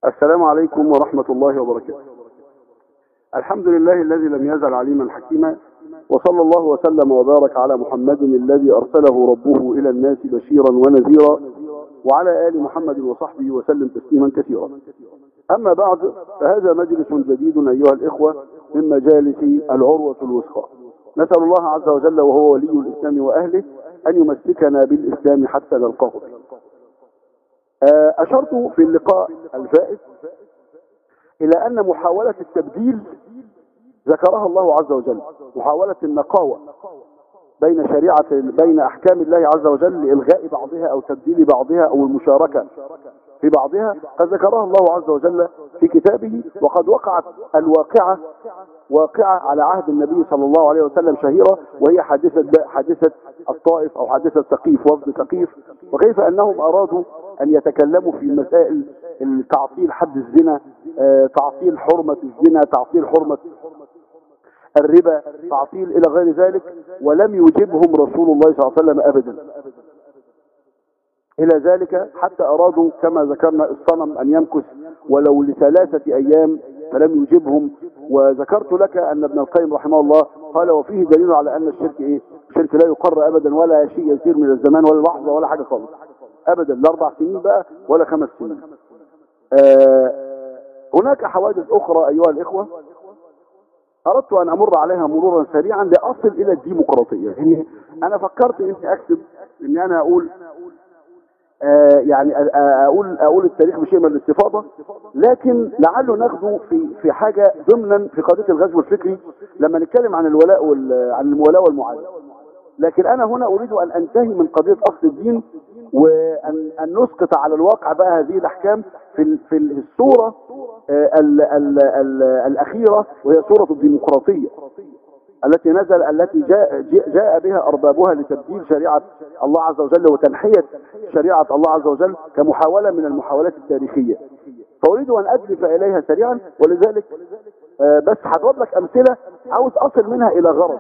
السلام عليكم ورحمة الله وبركاته الحمد لله الذي لم يزل عليما حكيما وصلى الله وسلم وبارك على محمد الذي أرسله ربه إلى الناس بشيرا ونذيرا وعلى آل محمد وصحبه وسلم تسليما كثيرا أما بعد فهذا مجلس جديد أيها الإخوة من مجالس العروة الوثقى نسأل الله عز وجل وهو ولي الإسلام وأهله أن يمسكنا بالإسلام حتى نلقاه به أشرت في اللقاء الفائت إلى أن محاولة التبديل ذكرها الله عز وجل محاولة النقاوة بين شريعة بين أحكام الله عز وجل لإلغاء بعضها أو تبديل بعضها أو المشاركة في بعضها قد ذكرها الله عز وجل في كتابه وقد وقعت الواقعة واقعة على عهد النبي صلى الله عليه وسلم شهيرة وهي حادثة حادثة الطائف أو حادثة ثقيف وفد ثقيف وكيف أنهم أرادوا أن يتكلموا في مسائل تعطيل حد الزنا تعطيل حرمة الزنا تعطيل حرمة الربا تعطيل إلى غير ذلك ولم يجبهم رسول الله صلى الله عليه وسلم أبدا إلى ذلك حتى أرادوا كما ذكرنا الصنم أن يمكث ولو لثلاثة أيام فلم يجبهم وذكرت لك أن ابن القيم رحمه الله قال وفيه دليل على أن الشرك إيه الشرك لا يقر أبدا ولا شيء يسير من الزمان ولا لحظة ولا حاجة خالص أبدا لا أربع سنين بقى ولا خمس سنين آه هناك حوادث أخرى أيها الإخوة أردت أن أمر عليها مرورا سريعا لأصل إلى الديمقراطية يعني أنا فكرت إني أكتب إني أنا أقول آه يعني أقول أقول التاريخ بشيء من الاستفاضة لكن لعله ناخده في في حاجة ضمنا في قضية الغزو الفكري لما نتكلم عن الولاء عن المولاة والمعاداة لكن أنا هنا أريد أن أنتهي من قضية أصل الدين وأن أن نسقط على الواقع بقى هذه الأحكام في في الصورة ال ال ال الأخيرة وهي صورة الديمقراطية التي نزل التي جاء, جاء بها أربابها لتبديل شريعة الله عز وجل وتنحية شريعة الله عز وجل كمحاولة من المحاولات التاريخية فأريد أن أدلف إليها سريعا ولذلك بس هضرب لك أمثلة عاوز أصل منها إلى غرض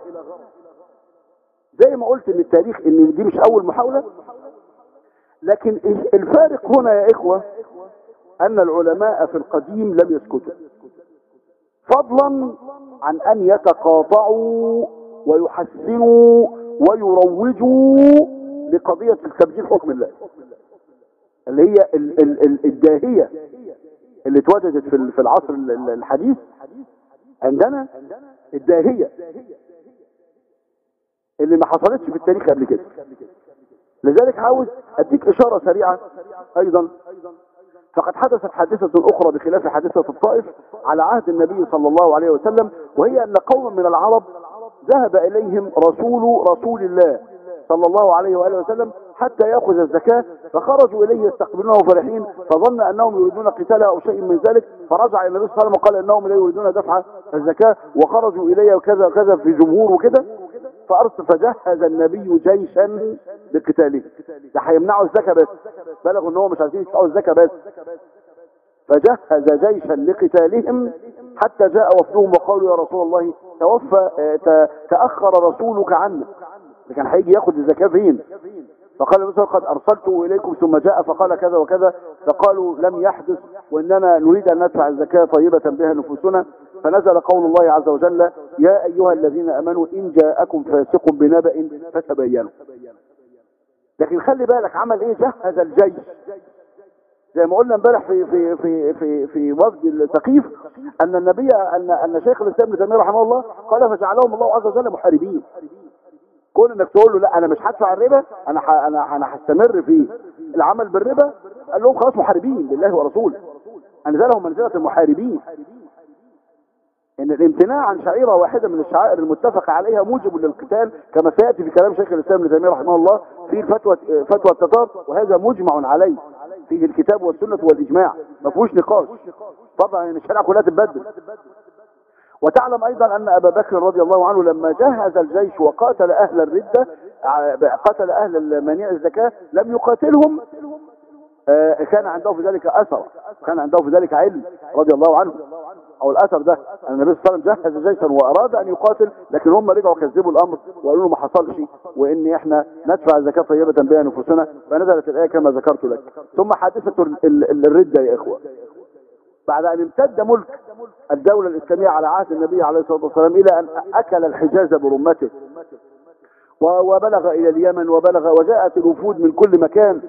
زي ما قلت ان التاريخ ان دي مش اول محاولة لكن الفارق هنا يا اخوة ان العلماء في القديم لم يسكتوا فضلا عن ان يتقاطعوا ويحسنوا ويروجوا لقضية تبديل حكم الله اللي هي ال ال ال الداهية اللي اتوجدت في العصر الحديث عندنا الداهية اللي ما حصلتش في التاريخ قبل كده لذلك عاوز اديك اشارة سريعة ايضا فقد حدثت حادثة اخرى بخلاف حادثة الطائف على عهد النبي صلى الله عليه وسلم وهي ان قوما من العرب ذهب اليهم رسول رسول الله صلى الله عليه وآله وسلم حتى يأخذ الزكاة فخرجوا إليه يستقبلونه فرحين فظن أنهم يريدون قتاله أو شيء من ذلك فرجع إلى النبي صلى الله عليه وسلم وقال أنهم لا يريدون دفع الزكاة وخرجوا إليه وكذا وكذا في جمهور وكده فأرسل فجهز النبي جيشا لقتاله ده هيمنعوا الزكاة بس بلغوا ان هو مش عايزين يدفعوا الزكاة بس فجهز جيشا لقتالهم حتى جاء وفدهم وقالوا يا رسول الله توفى تأخر رسولك عنا كان هيجي ياخد الزكاة فين فقال النبي قد أرسلته إليكم ثم جاء فقال كذا وكذا فقالوا لم يحدث وإننا نريد أن ندفع الزكاة طيبة بها نفوسنا فنزل قول الله عز وجل يا أيها الذين أمنوا إن جاءكم فاسق بنبأ فتبينوا لكن خلي بالك عمل إيه جهز الجيش زي ما قلنا امبارح في في في في في وفد الثقيف ان النبي ان ان شيخ الاسلام ابن تيميه رحمه الله قال فجعلهم الله عز وجل محاربين كون انك تقول له لا انا مش هدفع الربا انا ح... انا انا هستمر في العمل بالربا قال لهم خلاص محاربين لله ورسوله انزلهم منزله المحاربين ان الامتناع عن شعيره واحده من الشعائر المتفق عليها موجب للقتال كما سياتي في كلام شيخ الاسلام ابن تيميه رحمه الله في الفتوى فتوى التتار وهذا مجمع عليه في الكتاب والسنه والاجماع ما فيهوش نقاش طبعا الشريعه كلها تتبدل وتعلم ايضا ان ابا بكر رضي الله عنه لما جهز الجيش وقاتل اهل الردة قتل اهل منيع الزكاة لم يقاتلهم كان عنده في ذلك اثر كان عنده في ذلك علم رضي الله عنه او الاثر ده ان النبي صلى الله عليه وسلم جهز جيشا واراد ان يقاتل لكن هم رجعوا كذبوا الامر وقالوا له ما حصلش وان احنا ندفع الزكاه طيبه بها نفوسنا فنزلت الايه كما ذكرت لك ثم حادثه الرده يا اخوه بعد ان امتد ملك الدولة الاسلامية على عهد النبي عليه الصلاة والسلام الى ان اكل الحجاز برمته و- وبلغ الى اليمن وبلغ وجاءت الوفود من كل مكان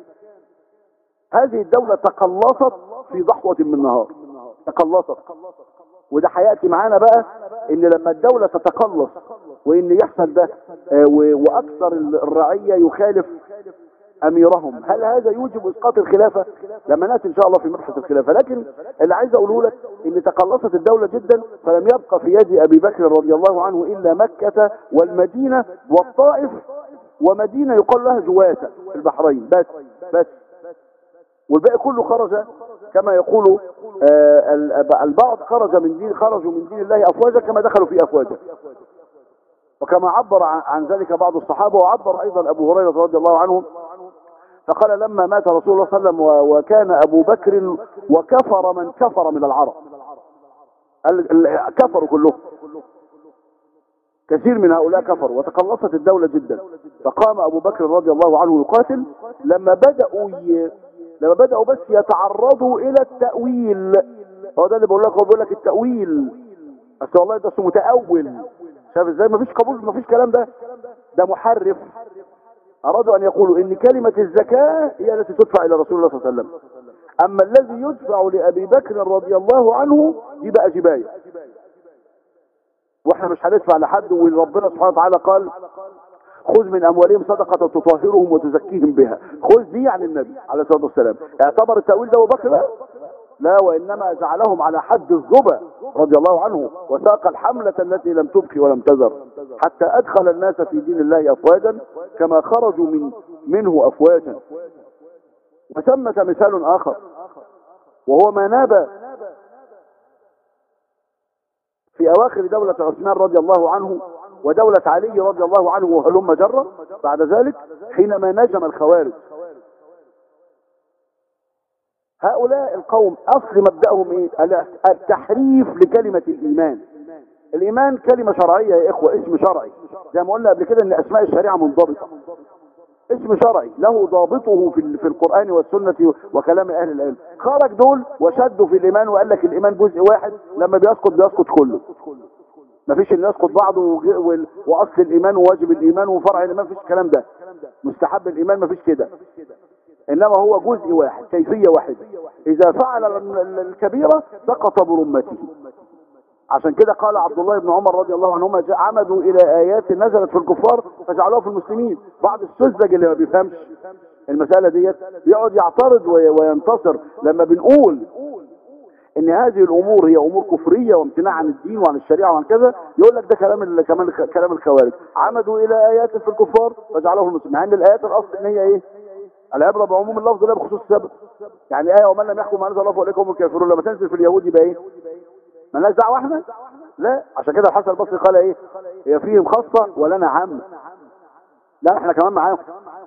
هذه الدولة تقلصت في ضحوة من نهار تقلصت وده هياتي معانا بقى ان لما الدولة تتقلص وان يحصل ده آه، و- واكثر الرعية يخالف اميرهم هل هذا يوجب اسقاط الخلافة لما ناتي ان شاء الله في مبحث الخلافة لكن اللي عايز اقوله لك ان تقلصت الدولة جدا فلم يبقى في يد ابي بكر رضي الله عنه الا مكة والمدينة والطائف ومدينة يقال لها جواسة في البحرين بس بس والباقي كله خرج كما يقول آه، ال- البعض خرج من دين خرجوا من دين الله افواجا كما دخلوا في افواجا وكما عبر عن عن ذلك بعض الصحابة وعبر ايضا ابو هريرة رضي الله عنه فقال لما مات رسول الله صلى الله عليه وسلم و- وكان ابو بكر وكفر من كفر من العرب ال- ال- كفروا كلهم كثير من هؤلاء كفروا وتقلصت الدولة جدا فقام ابو بكر رضي الله عنه يقاتل لما بدأوا ي... لما بدأوا بس يتعرضوا الى التأويل هو ده اللي بقول لك هو بيقول لك التأويل بس والله ده اسمه متأول شايف ازاي مفيش قبول مفيش كلام ده ده محرف ارادوا ان يقولوا ان كلمة الزكاة هي التي تدفع الى رسول الله صلى الله عليه وسلم اما الذي يدفع لابي بكر رضي الله عنه دي بقى جباية واحنا مش هندفع لحد وربنا سبحانه وتعالى قال خذ من اموالهم صدقة تطهرهم وتزكيهم بها خذ دي عن النبي عليه الصلاة والسلام اعتبر التأويل ده ابو بكر لا لا وانما جعلهم على حد الظبا رضي الله عنه وساق الحملة التي لم تبكي ولم تذر حتى ادخل الناس في دين الله افواجا كما خرجوا من منه افواجا وثمة مثال اخر وهو ما ناب في اواخر دولة عثمان رضي الله عنه ودولة علي رضي الله عنه وهلم جرة بعد ذلك حينما نجم الخوارج هؤلاء القوم اصل مبدأهم ايه التحريف لكلمة الايمان الايمان كلمة شرعية يا اخوة اسم شرعي زي ما قلنا قبل كده ان اسماء الشريعة منضبطة اسم شرعي له ضابطه في ال- في القرآن والسنة وكلام اهل العلم خرج دول وشدوا في الايمان وقال لك الايمان جزء واحد لما بيسقط بيسقط كله مفيش اللي يسقط بعضه وج- وال- واصل الايمان وواجب الايمان وفرع الايمان مفيش الكلام ده مستحب الايمان مفيش كده انما هو جزء واحد كيفية واحدة اذا فعل ال- ال- الكبيرة سقط برمته عشان كده قال عبد الله بن عمر رضي الله عنهما جاء عمدوا الى ايات نزلت في الكفار فجعلوها في المسلمين بعض السذج اللي ما بيفهمش المسألة ديت بيقعد يعترض وي- وينتصر لما بنقول ان هذه الامور هي امور كفرية وامتناع عن الدين وعن الشريعة وعن كذا يقول لك ده كلام ال- كمان الخ- كلام الخوارج عمدوا الى ايات في الكفار فجعلوها في المسلمين مع ان الايات الاصل ان هي ايه العبرة بعموم اللفظ لا بخصوص السبب يعني ايه ومن لم يحكم ما انزل الله فاولئك هم الكافرون لما تنزل في اليهود يبقى ايه مالناش دعوه احنا لا عشان كده الحسن البصري قال ايه هي فيهم خاصه ولنا عامه لا احنا كمان معاهم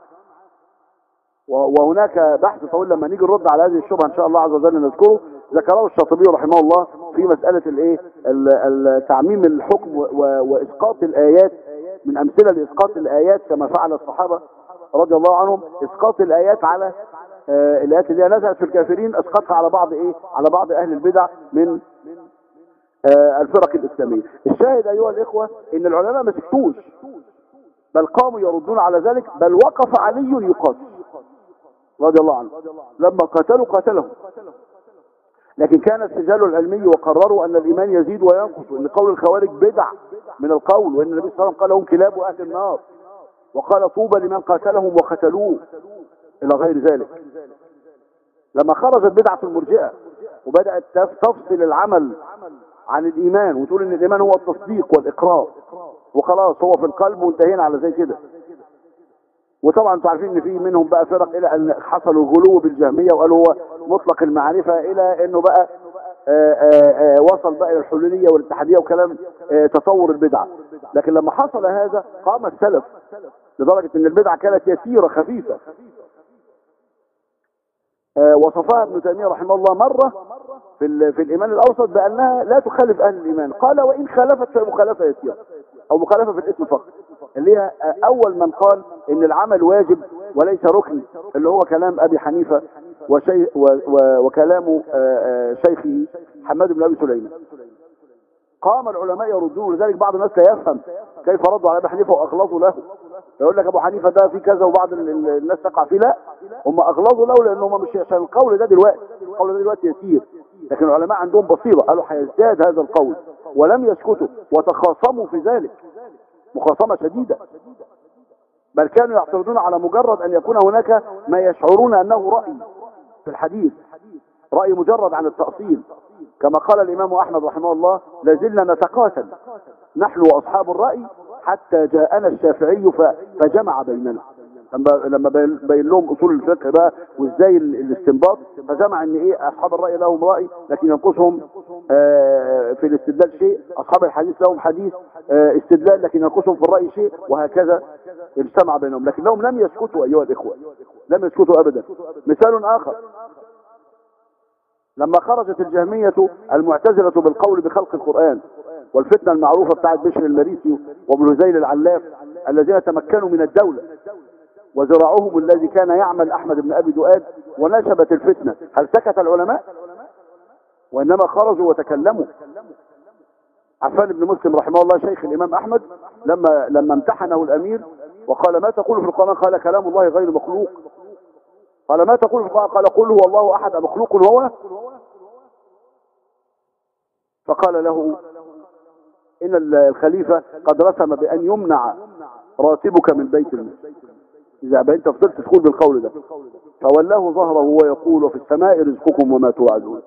و- وهناك بحث طويل لما نيجي نرد على هذه الشبهه ان شاء الله عز وجل نذكره ذكره الشاطبي رحمه الله في مساله الايه ال- ال- تعميم الحكم و- و- واسقاط الايات من امثله لاسقاط الايات كما فعل الصحابه رضي الله عنهم اسقاط الايات على آه، الايات اللي هي نزلت في الكافرين اسقطها على بعض ايه على بعض اهل البدع من آه، الفرق الإسلامية الشاهد أيها الإخوة إن العلماء ما سكتوش بل قاموا يردون على ذلك بل وقف علي يقاتل رضي الله عنه لما قاتلوا قاتلهم لكن كان السجال العلمي وقرروا أن الإيمان يزيد وينقص وأن قول الخوارج بدع من القول وأن النبي صلى الله عليه وسلم قال لهم كلاب أهل النار وقال طوبى لمن قاتلهم وقتلوه إلى غير ذلك لما خرجت بدعة المرجئة وبدأت تف- تفصل العمل عن الإيمان وتقول إن الإيمان هو التصديق والإقرار وخلاص هو في القلب وانتهينا على زي كده وطبعا انتوا عارفين ان في منهم بقى فرق الى ان حصلوا الغلو بالجهمية وقالوا هو مطلق المعرفة الى انه بقى آآ آآ وصل بقى الى الحلولية والاتحادية وكلام آه، تطور البدعة لكن لما حصل هذا قام السلف لدرجة ان البدعة كانت يسيرة خفيفة آه، وصفها ابن تيمية رحمه الله مرة في, ال- في الإيمان الأوسط بأنها لا تخالف أهل الإيمان قال وإن خالفت فمخالفة يسيرة أو مخالفة في الاسم فقط اللي هي آه، أول من قال إن العمل واجب وليس ركن اللي هو كلام أبي حنيفة وشي و و وكلام آه، آه، شيخه حماد بن ابي سليمان قام العلماء يردون لذلك بعض الناس لا يفهم كيف ردوا على ابي حنيفه واغلظوا له يقول لك ابو حنيفه ده في كذا وبعض ال- ال- الناس تقع فيه لا هم اغلظوا له لان هم مش عشان القول ده دلوقتي القول ده دلوقتي يسير لكن العلماء عندهم بصيره قالوا هيزداد هذا القول ولم يسكتوا وتخاصموا في ذلك مخاصمه شديده بل كانوا يعترضون على مجرد ان يكون هناك ما يشعرون انه راي في الحديث راي مجرد عن التاصيل كما قال الامام احمد رحمه الله لازلنا نتقاتل نحن واصحاب الراي حتى جاءنا الشافعي ف- فجمع بيننا لما لما بين بين لهم اصول الفقه بقى وازاي ال- الاستنباط فجمع ان ايه اصحاب الراي لهم راي لكن ينقصهم آه، في الاستدلال شيء اصحاب الحديث لهم حديث آه، استدلال لكن ينقصهم في الراي شيء وهكذا اجتمع بينهم لكنهم لم يسكتوا ايها الاخوه لم يسكتوا ابدا مثال اخر لما خرجت الجهمية المعتزلة بالقول بخلق القرآن والفتنة المعروفة بتاعت بشر المريسي وابن هزيل العلاف الذين تمكنوا من الدولة وزراعهم الذي كان يعمل أحمد بن أبي دؤاد ونشبت الفتنة هل سكت العلماء وإنما خرجوا وتكلموا عفان بن مسلم رحمه الله شيخ الإمام أحمد لما لما امتحنه الأمير وقال ما تقول في القرآن قال كلام الله غير مخلوق قال ما تقول في القرآن قال قل هو الله أحد مخلوق هو فقال له إن الخليفة قد رسم بأن يمنع راتبك من بيت المال إذا أنت فضلت تقول بالقول ده فولاه ظهره وهو يقول وفي السماء رزقكم وما توعدون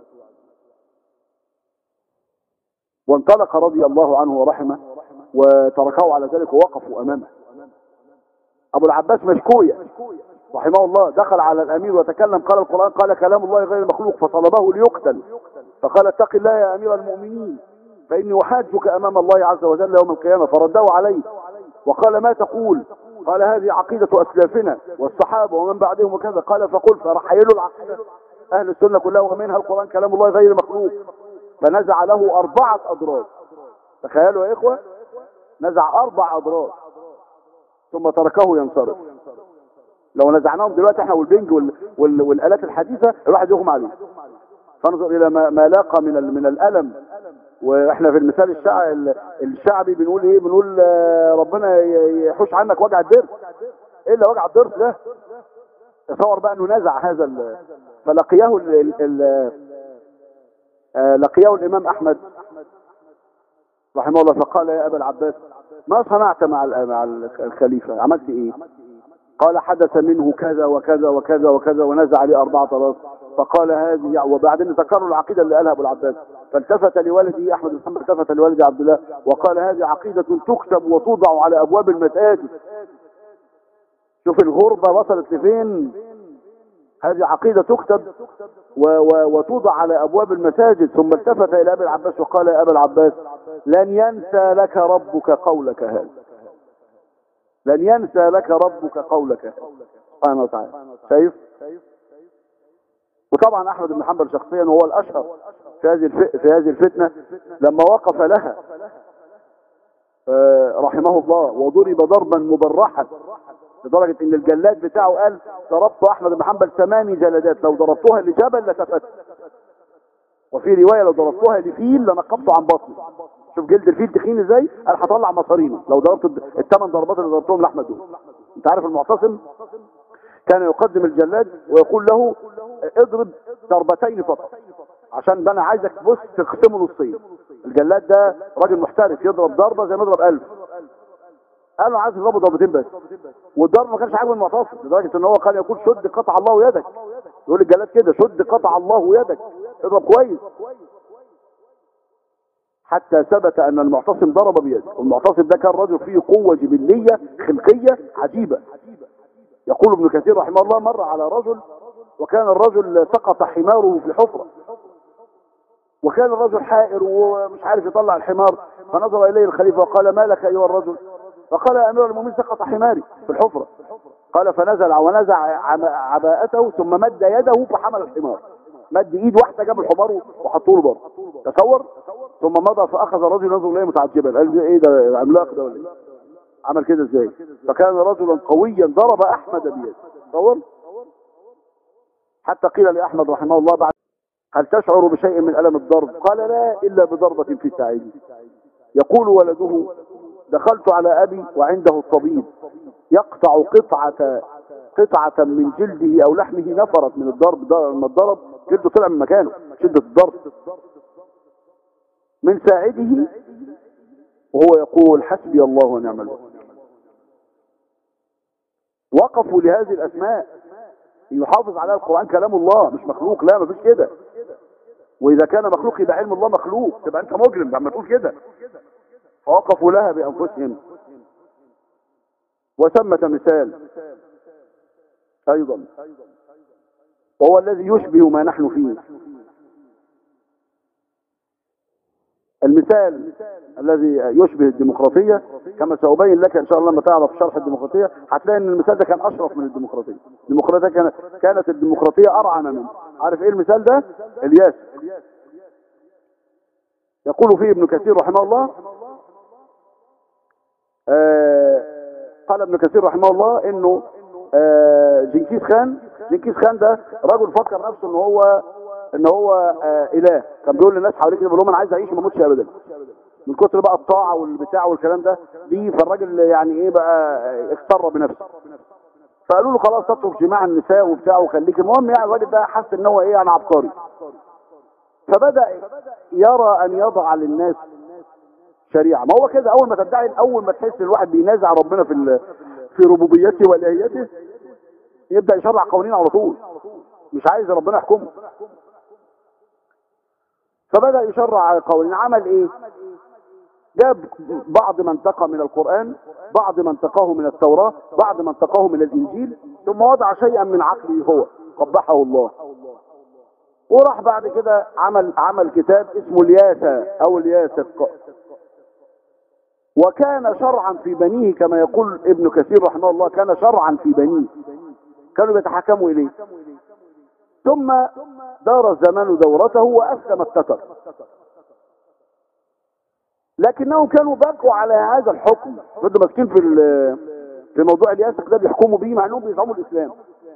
وانطلق رضي الله عنه ورحمه وتركه على ذلك ووقفوا أمامه أبو العباس مشكوية رحمه الله دخل على الأمير وتكلم قال القرآن قال كلام الله غير مخلوق فطلبه ليقتل فقال اتق الله يا أمير المؤمنين فإني أحاجك أمام الله عز وجل يوم القيامة فرده عليه وقال ما تقول قال هذه عقيدة أسلافنا والصحابة ومن بعدهم وكذا قال فقل فرحيلوا العقيدة أهل السنة كلها ومنها القرآن كلام الله غير مخلوق فنزع له أربعة أضرار تخيلوا يا إخوة نزع أربع أضرار ثم تركه ينصرف لو نزعناهم دلوقتي احنا والبنج وال... وال... والآلات الحديثة الواحد يغمى عليه فانظر إلى ما, ما لاقى من ال... من الألم واحنا في المثال الشع... الشعبي بنقول ايه بنقول آه، ربنا ي- يحوش عنك وجع الضرس ايه اللي وجع الضرس ده تصور بقى انه نزع هذا ال... فلقيه ال... ال... ال... آه، لقيه الامام احمد رحمه الله فقال يا ابا العباس ما صنعت مع ال- مع الخليفه عملت ايه قال حدث منه كذا وكذا وكذا وكذا ونزع لي أربعة راس فقال هذه وبعدين ذكروا العقيدة اللي قالها أبو العباس فالتفت لولده أحمد بن محمد التفت لولده عبد الله وقال هذه عقيدة تكتب وتوضع على أبواب المساجد شوف الغربة وصلت لفين هذه عقيدة تكتب و و وتوضع على أبواب المساجد ثم التفت إلى أبي العباس وقال يا أبا العباس لن ينسى لك ربك قولك هذا لن ينسى لك ربك قولك سبحانه وتعالى شايف وطبعا احمد بن حنبل شخصيا وهو الاشهر في هذه الف... في هذه الفتنه لما وقف لها آه، رحمه الله وضرب ضربا مبرحا لدرجه ان الجلاد بتاعه قال ضربت احمد بن حنبل ثماني جلدات لو ضربتها لجبل لتفت وفي روايه لو ضربتها لفيل لنقبته عن بطنه شوف جلد الفيل تخين ازاي قال هطلع مصارينه لو ضربت الثمان ضربات اللي ضربتهم لاحمد دول انت عارف المعتصم كان يقدم الجلاد ويقول له اضرب ضربتين فقط عشان ده انا عايزك بص تقسمه نصين الجلاد ده راجل محترف يضرب ضربه زي ما يضرب ألف قال له عايز يضربه ضربتين بس والضرب ما كانش عاجب المعتصم لدرجه ان هو كان يقول شد قطع الله يدك يقول الجلاد كده شد قطع الله يدك اضرب كويس حتى ثبت ان المعتصم ضرب بيده والمعتصم ده كان رجل فيه قوة جبلية خلقية عجيبة يقول ابن كثير رحمه الله مر على رجل وكان الرجل سقط حماره في الحفرة وكان الرجل حائر ومش عارف يطلع الحمار فنظر اليه الخليفة وقال ما لك ايها الرجل فقال يا امير المؤمنين سقط حماري في الحفرة قال فنزل ونزع عم- عباءته ثم مد يده فحمل الحمار مد ايد واحده جاب الحمار وحطه له بره تصور ثم مضى فاخذ الرجل ينظر اليه متعجبا قال ايه ده عملاق ده ولا ايه عمل كده ازاي فكان رجلا قويا ضرب احمد بيده تصور حتى قيل لأحمد رحمه الله بعد هل تشعر بشيء من ألم الضرب قال لا إلا بضربة في ساعدي يقول ولده دخلت على أبي وعنده الطبيب يقطع قطعة قطعة من جلده أو لحمه نفرت من الضرب لما الضرب جلده طلع من مكانه شدة الضرب من ساعده وهو يقول حسبي الله ونعم الوكيل وقفوا لهذه الأسماء يحافظ عليها القرآن كلام الله مش مخلوق لا مفيش كده وإذا كان مخلوق يبقى علم الله مخلوق تبقى أنت مجرم لما تقول كده فوقفوا لها بأنفسهم وثمة مثال أيضا وهو الذي يشبه ما نحن فيه المثال الذي يشبه الديمقراطية كما سأبين لك إن شاء الله لما تعرف شرح الديمقراطية هتلاقي أن المثال ده كان أشرف من الديمقراطية الديمقراطية كانت, كانت الديمقراطية أرعن منه عارف إيه المثال ده الياس يقول فيه ابن كثير رحمه الله آه قال ابن كثير رحمه الله انه آه جنكيز خان جنكيز خان ده رجل فكر نفسه ان هو ان هو آه اله كان بيقول للناس حواليه كده بيقول لهم انا عايز اعيش وما اموتش ابدا من كتر بقى الطاعه والبتاع والكلام ده دي فالراجل يعني ايه بقى اختر بنفسه فقالوا له خلاص اترك جماع النساء وبتاع وخليك المهم يعني الراجل ده حس ان هو ايه انا عبقري فبدا يرى ان يضع للناس شريعه ما هو كده اول ما تدعي اول ما تحس الواحد بينازع ربنا في في ربوبيته والهيته يبدا يشرع قوانين على طول مش عايز ربنا يحكمه فبدا يشرع قوانين عمل ايه جاب بعض ما انتقى من القرآن بعض ما انتقاه من التوراة بعض ما انتقاه من الإنجيل ثم وضع شيئا من عقله هو قبحه الله وراح بعد كده عمل عمل كتاب اسمه الياسة او الياسق وكان شرعا في بنيه كما يقول ابن كثير رحمه الله كان شرعا في بنيه كانوا بيتحكموا اليه ثم دار الزمان دورته واسلم التتر لكنهم كانوا بقوا على هذا الحكم فضلوا ماسكين في في موضوع الياسق ده بيحكموا بيه مع انهم بيزعموا الاسلام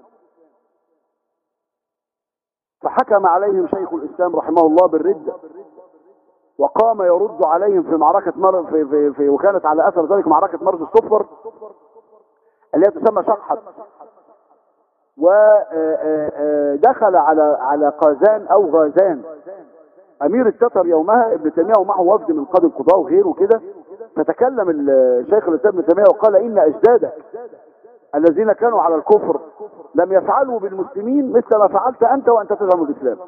فحكم عليهم شيخ الاسلام رحمه الله بالردة وقام يرد عليهم في معركة مر في, في, في وكانت على اثر ذلك معركة مرز الصفر التي تسمى شقحة ودخل على على قازان او غازان امير التتر يومها ابن تيميه ومعه وفد من قاضي القضاء وغيره كده فتكلم الشيخ الاسلام ابن تيميه وقال ان اجدادك الذين كانوا على الكفر لم يفعلوا بالمسلمين مثل ما فعلت انت وانت تزعم الاسلام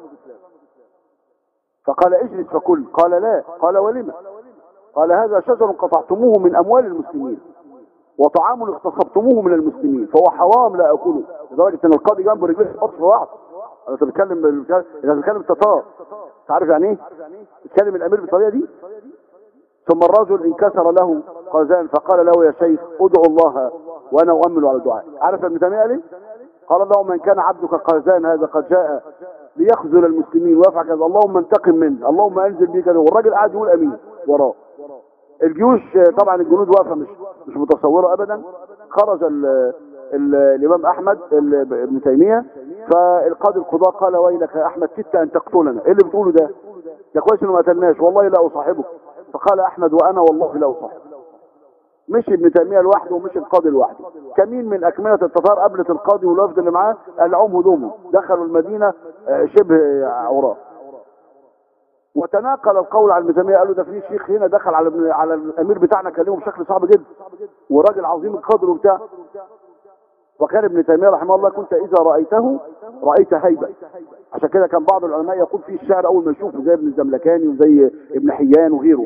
فقال اجلس فكل قال لا قال ولم قال هذا شجر قطعتموه من اموال المسلمين وطعام اغتصبتموه من المسلمين فهو حرام لا اكله لدرجه ان القاضي جنبه رجليه تحط في بعض انت بتتكلم اذا بتتكلم تتار تعرف يعني ايه بتكلم الامير بالطريقه دي ثم الرجل انكسر له قازان فقال له يا شيخ ادعو الله وانا اؤمل على الدعاء عارف ابن تيميه ليه قال اللهم ان كان عبدك قازان هذا قد جاء ليخذل المسلمين ويفعل كذا اللهم انتقم منه اللهم انزل بي كذا والراجل قاعد يقول امين وراه الجيوش طبعا الجنود واقفه مش مش متصوره ابدا خرج ال ال الامام احمد ابن تيميه فالقاضي القضاء قال ويلك يا احمد كدت ان تقتلنا ايه اللي بتقوله ده ده كويس انه ما قتلناش والله لا اصاحبك فقال احمد وانا والله لا اصاحبك مش ابن تيميه لوحده ومش القاضي لوحده كمين من اكمله التتار قابلت القاضي والوفد اللي معاه قلعوهم هدومهم دخلوا المدينه شبه عوراه وتناقل القول على ابن تيميه قالوا ده في شيخ هنا دخل على على الامير بتاعنا كلمه بشكل صعب جدا وراجل عظيم القدر وبتاع وكان ابن تيميه رحمه الله كنت اذا رايته رايت هيبه عشان كده كان بعض العلماء يقول فيه الشعر اول ما يشوفه زي ابن الزملكاني وزي ابن حيان وغيره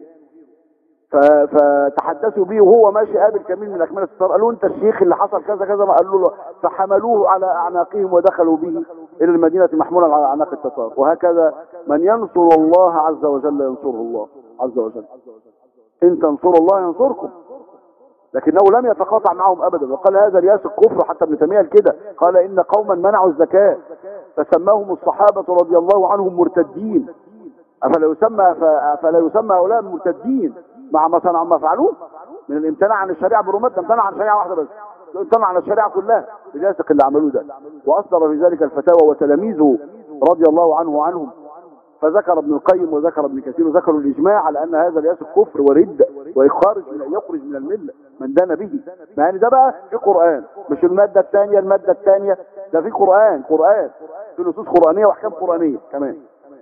فتحدثوا به وهو ماشي قابل كمين من اكمال الستار قالوا انت الشيخ اللي حصل كذا كذا ما قالوا له فحملوه على اعناقهم ودخلوا به الى المدينه محمولا على اعناق التتار وهكذا من ينصر الله عز وجل ينصره الله عز وجل ان تنصروا الله ينصركم لكنه لم يتقاطع معهم ابدا وقال هذا رياس الكفر حتى ابن تيميه كده قال ان قوما منعوا الزكاه فسماهم الصحابه رضي الله عنهم مرتدين افلا يسمى فلا يسمى هؤلاء مرتدين مع ما صنعوا ما فعلوه من الامتناع عن الشريعه بالرمات امتنع عن شريعه واحده بس طلع على الشريعه كلها بجاسق اللي عملوه ده واصدر في ذلك الفتاوى وتلاميذه رضي الله عنه وعنهم فذكر ابن القيم وذكر ابن كثير وذكروا الاجماع على ان هذا الياس كفر ورده ويخرج من يخرج من المله من دان به مع ان ده بقى في قران مش الماده الثانيه الماده الثانيه ده في قران قران في نصوص قرانيه واحكام قرانيه كمان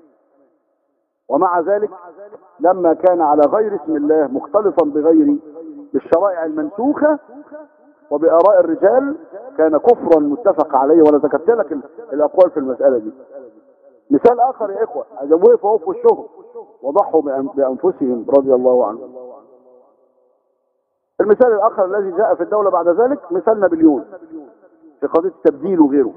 ومع ذلك لما كان على غير اسم الله مختلطا بغير بالشرائع المنسوخه وبآراء الرجال كان كفرا متفق عليه وانا ذكرت لك ال- الاقوال في المساله دي مثال اخر يا اخوه اذا وقفوا في وشهم وضحوا بأن- بانفسهم رضي الله عنهم المثال الاخر الذي جاء في الدوله بعد ذلك مثال نابليون في قضيه التبديل وغيره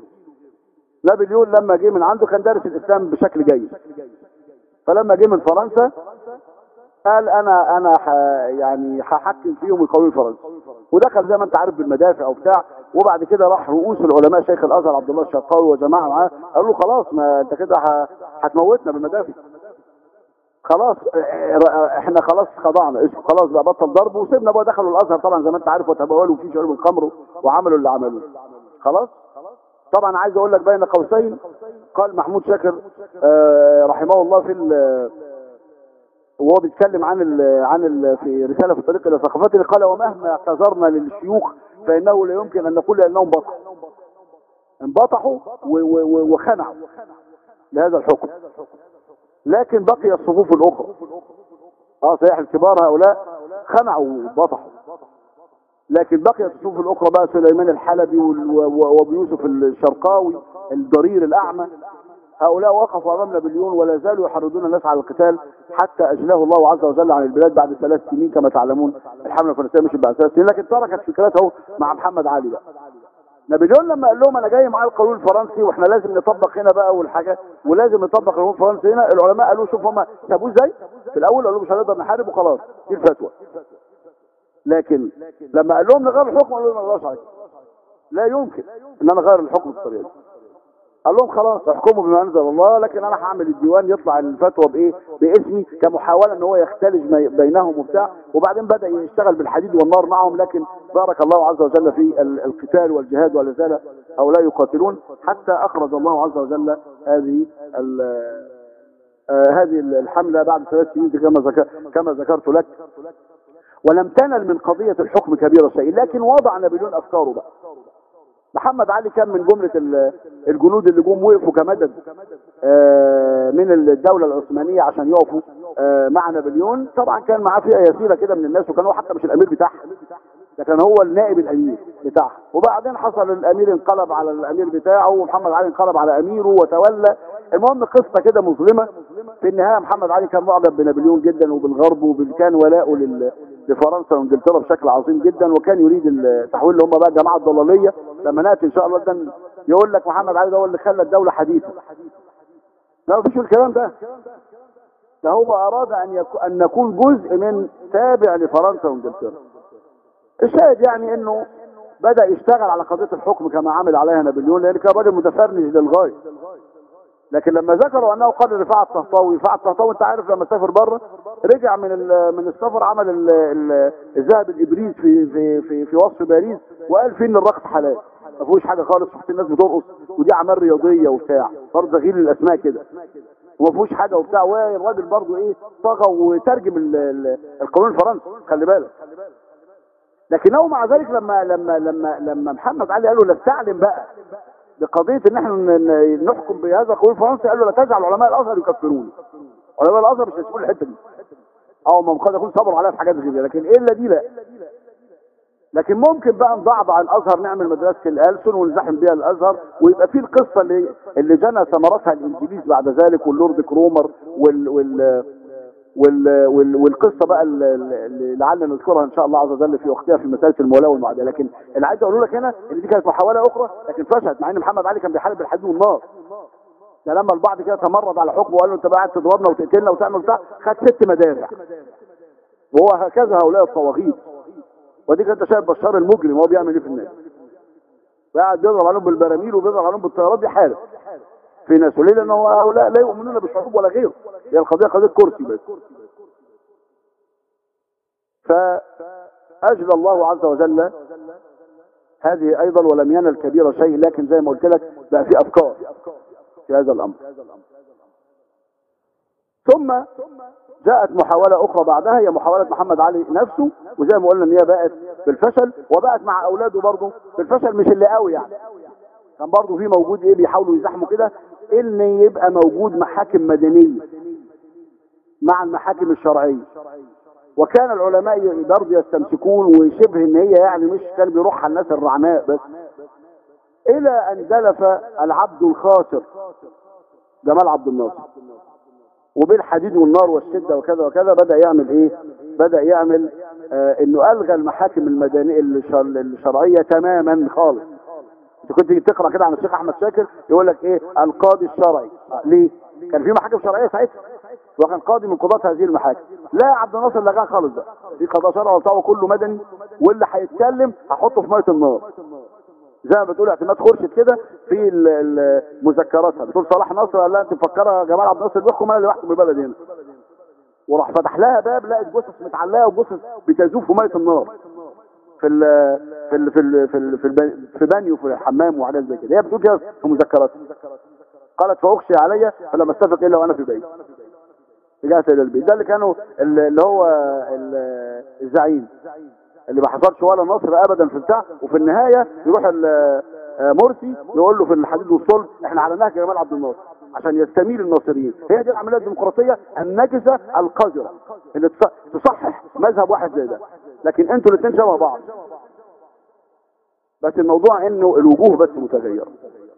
نابليون لما جه من عنده كان دارس الاسلام بشكل جيد فلما جه من فرنسا قال انا انا ح يعني هحكم فيهم القانون الفرنسي ودخل زي ما انت عارف بالمدافع وبتاع وبعد كده راح رؤوس العلماء شيخ الازهر عبد الله الشرقاوي وجماعه معاه قالوا له خلاص ما انت كده ه- هتموتنا بالمدافع خلاص اه، اه، احنا خلاص خضعنا اسمه خلاص بقى بطل ضرب وسيبنا بقى دخلوا الازهر طبعا زي ما انت عارف وتبولوا فيه شرب الخمر وعملوا اللي عملوه خلاص طبعا عايز اقول لك بين قوسين قال محمود شاكر اه، رحمه الله في ال- وهو بيتكلم عن ال عن ال في رساله في الطريق الى ثقافتنا قال ومهما اعتذرنا للشيوخ فانه لا يمكن ان نقول انهم بطحوا انبطحوا و- و- و- وخنعوا لهذا الحكم لكن بقي الصفوف الاخرى اه صحيح الكبار هؤلاء خنعوا وبطحوا لكن بقيت الصفوف الاخرى بقى سليمان الحلبي وال- و- و- وابو يوسف الشرقاوي الضرير الاعمى هؤلاء وقفوا امام نابليون ولا زالوا يحرضون الناس على القتال حتى اجلاه الله عز وجل عن البلاد بعد ثلاث سنين كما تعلمون الحمله الفرنسيه مشيت بعد ثلاث سنين لكن تركت فكرته مع محمد علي بقى نابليون لما قال لهم انا جاي معايا القانون الفرنسي واحنا لازم نطبق هنا بقى والحاجه ولازم نطبق القانون الفرنسي هنا العلماء قالوا شوف هم سابوه ازاي في الاول قالوا مش هنقدر نحارب وخلاص دي الفتوى لكن لما قال لهم نغير الحكم قالوا لهم ما نغيرش عليكم لا يمكن ان انا اغير الحكم بالطريقه دي قال لهم خلاص احكموا بما انزل الله لكن انا هعمل الديوان يطلع الفتوى بايه باسمي كمحاوله ان هو يختلج ما- بينهم وبتاع وبعدين بدا يشتغل بالحديد والنار معهم لكن بارك الله عز وجل في ال- القتال والجهاد ولا زال هؤلاء يقاتلون حتى اخرج الله عز وجل هذه ال- آه، هذه الحمله بعد ثلاث سنين كما ذكر كما ذكرت لك ولم تنل من قضيه الحكم كبيره شيء لكن وضع نابليون افكاره بقى محمد علي كان من جملة ال- الجنود اللي جم وقفوا كمدد آه، من الدولة العثمانية عشان يقفوا آه، مع نابليون طبعا كان معاه فئة يسيرة كده من الناس وكان هو حتى مش الأمير بتاعها ده كان هو النائب الأمير بتاعها وبعدين حصل الأمير انقلب على الأمير بتاعه ومحمد علي انقلب على أميره وتولى المهم قصة كده مظلمة في النهاية محمد علي كان معجب بنابليون جدا وبالغرب وكان ولاؤه لل لفرنسا وانجلترا بشكل عظيم جدا وكان يريد التحويل اللي هم بقى الجماعه الضلاليه لما ناتي ان شاء الله ده يقول لك محمد علي ده هو اللي خلى الدوله حديثه لا مفيش الكلام ده ده هو اراد ان يكون ان نكون جزء من تابع لفرنسا وانجلترا الشاهد يعني انه بدا يشتغل على قضيه الحكم كما عمل عليها نابليون لان كان راجل متفرنج للغايه لكن لما ذكروا انه قال رفاعة الطهطاوي رفاعة الطهطاوي انت عارف لما سافر بره رجع من ال- من السفر عمل ال- ال- الذهب الابريز في في في في وصف باريس وقال فيه ان الرقص حلال ما فيهوش حاجه خالص شفت الناس بترقص ودي اعمال رياضيه وبتاع برضه تغيير الاسماء كده وما فيهوش حاجه وبتاع والراجل برضه ايه طغى وترجم ال- ال- القانون الفرنسي خلي بالك لكنه مع ذلك لما لما لما لما محمد علي قال له لا استعلم بقى بقضيه ان احنا ن- ن- نحكم بهذا القانون الفرنسي قال له لا تجعل علماء الازهر يكفرون علماء الازهر مش هيسيبوا الحته دي او ما قد يكون صبروا عليها في حاجات غير لكن الا دي لا لكن ممكن بقى نضعضع الازهر نعمل مدرسه الالسن ونزاحم بيها الازهر ويبقى في القصه اللي اللي جنى ثمرتها الانجليز بعد ذلك واللورد كرومر وال وال وال وال والقصه بقى اللي اللي لعلنا نذكرها ان شاء الله عز وجل في وقتها في مساله المولاه والمعاداه لكن اللي عايز اقوله لك هنا ان دي كانت محاوله اخرى لكن فشلت مع ان محمد علي كان بيحارب بالحديد والنار ده لما البعض كده تمرد على حكمه وقال له انت بقى قاعد تضربنا وتقتلنا وتعمل بتاع خد ست مدافع وهو هكذا هؤلاء الطواغيت ودي كانت شايف بشار المجرم وهو بيعمل ايه في الناس قاعد بيضرب عليهم بالبراميل وبيضرب عليهم بالطيارات دي حارب في ناس وليه لان هو هؤلاء لا يؤمنون بالحروب ولا غيره هي القضيه قضيه كرسي بس فاجل الله عز وجل هذه ايضا ولم ينل كبير شيء لكن زي ما قلت لك بقى في افكار في هذا الامر ثم جاءت محاولة أخرى بعدها هي محاولة محمد علي نفسه وزي ما قلنا إن هي بقت بالفشل وبقت مع أولاده برضه بالفشل مش اللي قوي يعني كان برضه في موجود إيه بيحاولوا يزحموا كده إن يبقى موجود محاكم مدنية مع المحاكم الشرعية وكان العلماء برضه يستمسكون وشبه ان هي يعني مش كان بيروح على الناس الرعماء بس الى ان دلف العبد الخاسر جمال عبد الناصر وبالحديد والنار والشده وكذا وكذا بدا يعمل ايه بدا يعمل آه انه الغى المحاكم المدنيه الشر- الشرعيه تماما خالص انت كنت تيجي تقرا كده عن الشيخ احمد شاكر يقول لك ايه القاضي الشرعي آه، ليه كان في محاكم شرعيه ساعتها وكان قاضي من قضاة هذه المحاكم لا عبد الناصر لغاها خالص بقى في قضاء شرعي بتاعه كله مدني واللي هيتكلم هحطه في ميه النار زي ما بتقول اعتماد خورشيد كده في ال- ال- مذكراتها بتقول صلاح نصر قال لها انت مفكره جمال عبد الناصر بيحكم انا اللي بحكم البلد هنا وراح فتح لها باب لقت جثث متعلقه وجثث بتذوب في ميه النار في ال في ال في ال في ال في, الب- في بانيو في الحمام وحاجات زي كده هي بتقول كده في مذكراتها قالت فاخشي علي فلم استفق الا وانا في بيت رجعت الى البيت ده اللي كانوا اللي هو ال- الزعيم اللي ما حصلش ولا نصر ابدا في بتاع وفي النهايه يروح ال- آه، مرسي يقول له في الحديد والصلب احنا على نهج جمال عبد الناصر عشان يستميل الناصريين هي دي العمليه الديمقراطيه النجسه القذره اللي تص- تصحح مذهب واحد زي ده لكن انتوا الاثنين شبه بعض بس الموضوع انه الوجوه بس متغيره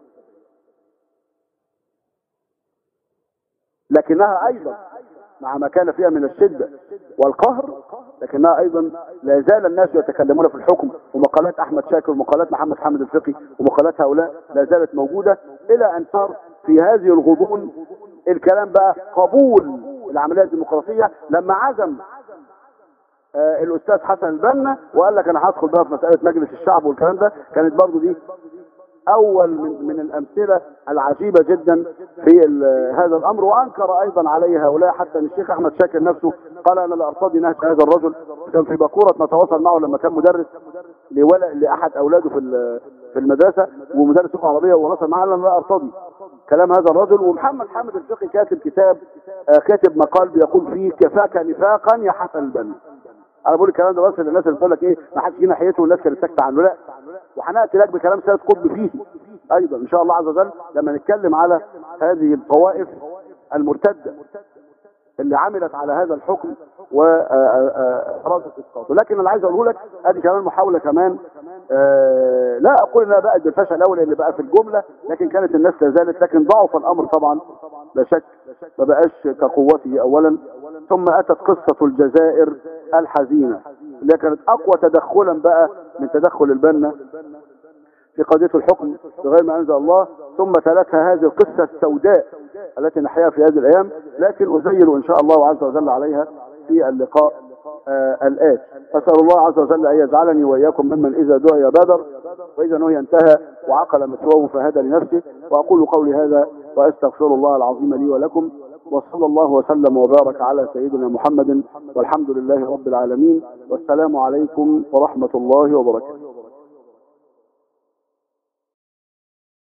لكنها ايضا مع ما كان فيها من الشدة والقهر لكنها ايضا لا زال الناس يتكلمون في الحكم ومقالات احمد شاكر ومقالات محمد حامد الفقي ومقالات هؤلاء لا زالت موجودة الى ان صار في هذه الغضون الكلام بقى قبول العملية الديمقراطية لما عزم آه الاستاذ حسن البنا وقال لك انا هدخل بقى في مسألة مجلس الشعب والكلام ده كانت برضو دي اول من, من الامثله العجيبه جدا في ال- هذا الامر وانكر ايضا عليه هؤلاء حتى ان الشيخ احمد شاكر نفسه قال انا لا ارتضي نهج هذا الرجل كان في باكوره نتواصل معه لما كان مدرس لولا لاحد اولاده في ال- في المدرسه ومدرس لغه عربيه ونصر معاه قال انا لا ارتضي كلام هذا الرجل ومحمد حامد الفقي كاتب كتاب آه، كاتب مقال بيقول فيه كفاك نفاقا يا حسن البنا انا بقول الكلام ده بس للناس اللي بتقول لك ايه ما حدش جه ناحيته والناس كانت ساكته عنه لا وهناتي لك بكلام سيد قطب فيه ايضا ان شاء الله عز وجل لما نتكلم على هذه الطوائف المرتده اللي عملت على هذا الحكم وارادت اسقاطه لكن اللي عايز اقوله لك ادي كمان محاوله كمان آه، لا اقول انها بقت بالفشل الاول اللي بقى في الجمله لكن كانت الناس لا زالت لكن ضعف الامر طبعا لا شك ما بقاش كقوته اولا ثم اتت قصه الجزائر الحزينه اللي كانت اقوى تدخلا بقى من تدخل البنا في قضية الحكم بغير ما أنزل الله ثم تلتها هذه القصة السوداء التي نحياها في هذه الأيام لكن أزيل إن شاء الله عز وجل عليها في اللقاء آه الآت أسأل الله عز وجل أن يجعلني وإياكم ممن إذا دعي بدر وإذا نهي انتهى وعقل مسواه فهدى لنفسه وأقول قولي هذا وأستغفر الله العظيم لي ولكم وصلى الله وسلم وبارك على سيدنا محمد والحمد لله رب العالمين والسلام عليكم ورحمة الله وبركاته